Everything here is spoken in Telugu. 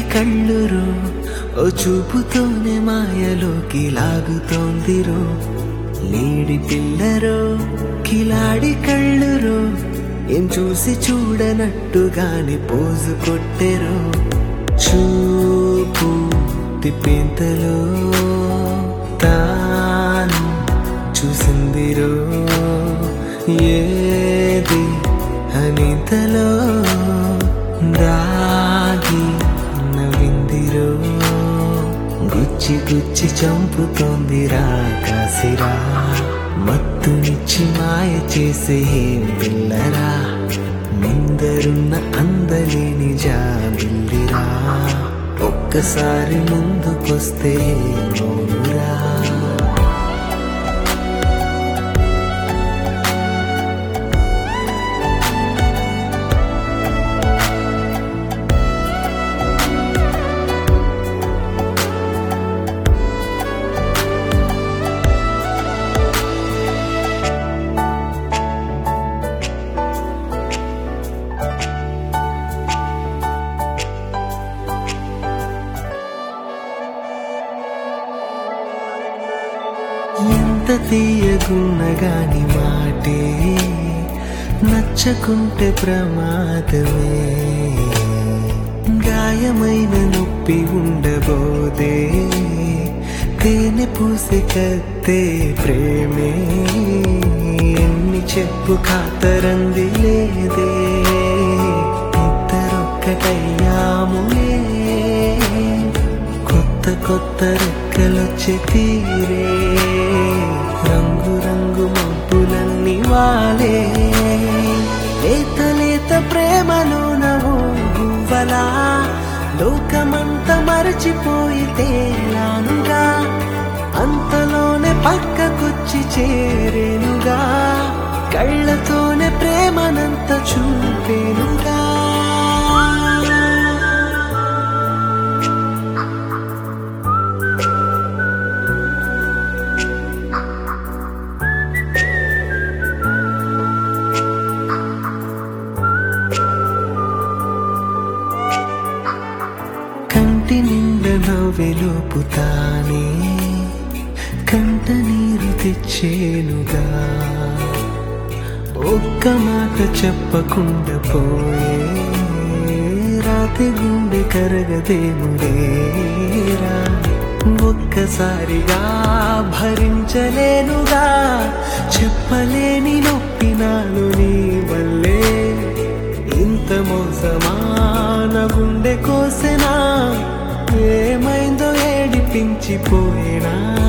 కళ్ళురో ఓ చూపుతోనే మాయలోకి లాగుతోందిరో లేడి పిల్లరో కిలాడి కళ్ళురో ఏం చూసి చూడనట్టుగానే పోజు కొట్టెరో చూపు తిప్పేంతలో తాను చూసిందిరో ఏది అనితలో దాగి నవ్విందిరో గుచ్చి గుచ్చి చంపుతోందిరా కాసిరా మత్తునిచ్చి మాయ చేసే ఏం పిల్లరా ముందరున్న అందలేని జాబిల్లిరా ఒక్కసారి ముందుకొస్తే మౌనురా ఎంత తీయగున్నగాని మాటే నచ్చకుంటే ప్రమాదమే గాయమైన నొప్పి ఉండబోదే తేనె పూసి కత్తే ప్రేమే ఎన్ని చెప్పు కాతరంది లేదే ఇద్దరొక్కటయ్యాములే కొత్త కొత్త రెక్కలొచ్చే తీరే రంగు రంగు మబ్బులన్నీ వాలే లేత లేత ప్రేమలో నవ్వు గువ్వలా లోకమంతా మరచిపోయి తేలానుగా అంతలోనే పక్కకొచ్చి చేరేనుగా కళ్ళతోనే ప్రేమనంత చూపేనుగా కంటి నిండా నవ్వెలుపుతానే కంట నీరు తెచ్చేనుగా ఒక్క మాట చెప్పకుండా పోయే రాతి గుండె కరగదేముడేరా ఒక్కసారిగా భరించలేనుగా చెప్పలేని నొప్పి నాలో నీ వల్లే ఇంత మోసమాన గుండె కోసెనా ఏమైందో ఏడిపించిపోయినా